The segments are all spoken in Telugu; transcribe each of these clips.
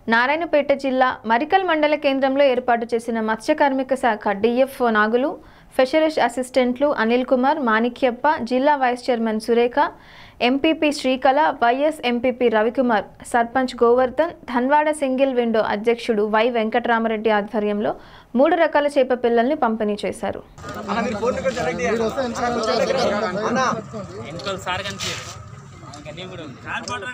నారాయణపేట జిల్లా మరికల్ మండల కేంద్రంలో ఏర్పాటు చేసిన మత్స్య కార్మిక శాఖ డిఎఫ్ నాగులు ఫిషరీస్ అసిస్టెంట్లు అనిల్ కుమార్ మాణిక్యప్ప జిల్లా vice chairman Surekha MPP Srikala vice MPP Ravikumar sarpanch Govardhan Dhanwada single window అధ్యక్షుడు వై వెంకటరామరెడ్డి ఆధ్వర్యంలో మూడు రకాల చేప పిల్లల్ని పంపిణీ చేశారు ఇంకో సార్ కనిపించారు ఇంకా నీ కూడా ఉంది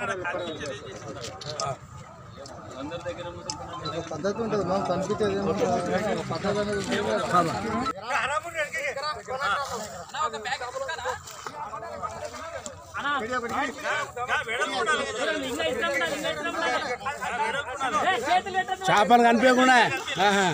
అందరి దగ్గర పద్ధతి ఉంటుంది మనం కనిపించేది ఏముంటుంది? పద్ధతి అనేది ఉంటుంది. చేపలు కనిపించకుండా ఆహా.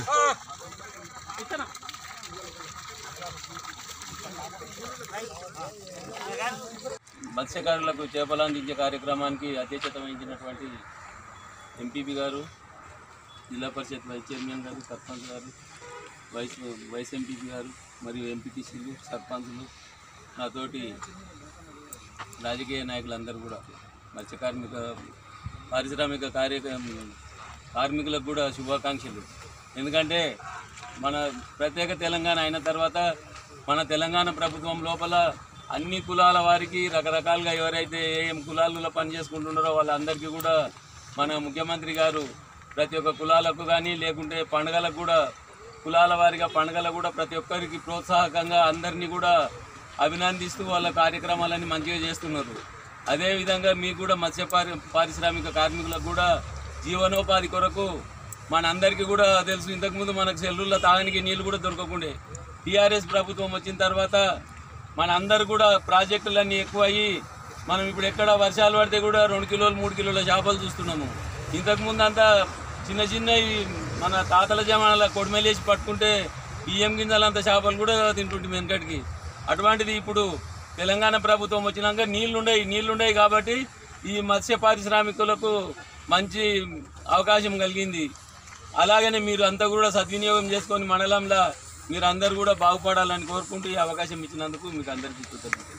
మత్స్యకారులకు చేపలు అందించే కార్యక్రమానికి అధ్యక్షత వహించినటువంటి ఎంపీపీ గారు జిల్లా పరిషత్ వైస్ చైర్మన్ గారు సర్పంచ్ గారు వైస్ వైస్ ఎంపీపీ గారు మరియు ఎంపీటీసీలు సర్పంచులు నాతోటి రాజకీయ నాయకులందరూ కూడా మత్స్య కార్మిక పారిశ్రామిక కార్య కార్మికులకు కూడా శుభాకాంక్షలు ఎందుకంటే మన ప్రత్యేక తెలంగాణ అయిన తర్వాత మన తెలంగాణ ప్రభుత్వం లోపల అన్ని కులాల వారికి రకరకాలుగా ఎవరైతే ఏం కులాలలో పనిచేసుకుంటున్నారో వాళ్ళందరికీ కూడా మన ముఖ్యమంత్రి గారు ప్రతి ఒక్క కులాలకు కానీ లేకుంటే పండుగలకు కూడా కులాల వారిగా పండుగలకు కూడా ప్రతి ఒక్కరికి ప్రోత్సాహకంగా అందరినీ కూడా అభినందిస్తూ వాళ్ళ కార్యక్రమాలన్నీ మంచిగా చేస్తున్నారు అదేవిధంగా మీకు కూడా మత్స్య పారి పారిశ్రామిక కార్మికులకు కూడా జీవనోపాధి కొరకు మనందరికీ కూడా తెలుసు ఇంతకుముందు మనకు సెల్లుల్లో తాగడానికి నీళ్ళు కూడా దొరకకుండే టీఆర్ఎస్ ప్రభుత్వం వచ్చిన తర్వాత మన అందరు కూడా ప్రాజెక్టులన్నీ ఎక్కువ అయ్యి మనం ఇప్పుడు ఎక్కడ వర్షాలు పడితే కూడా రెండు కిలోలు మూడు కిలోల చేపలు చూస్తున్నాము ఇంతకుముందు అంతా చిన్న చిన్న మన తాతల జమానాల కొడిమేలేసి పట్టుకుంటే బియ్యం గింజలంత చేపలు కూడా తింటుంటే వెనకటికి అటువంటిది ఇప్పుడు తెలంగాణ ప్రభుత్వం వచ్చినాక నీళ్లుండయి నీళ్లుండయి కాబట్టి ఈ మత్స్య పారిశ్రామికులకు మంచి అవకాశం కలిగింది అలాగనే మీరు అంతా కూడా సద్వినియోగం చేసుకొని మండలంలో మీరు అందరూ కూడా బాగుపడాలని కోరుకుంటూ ఈ అవకాశం ఇచ్చినందుకు మీకు అందరికీ కృతజ్ఞతలు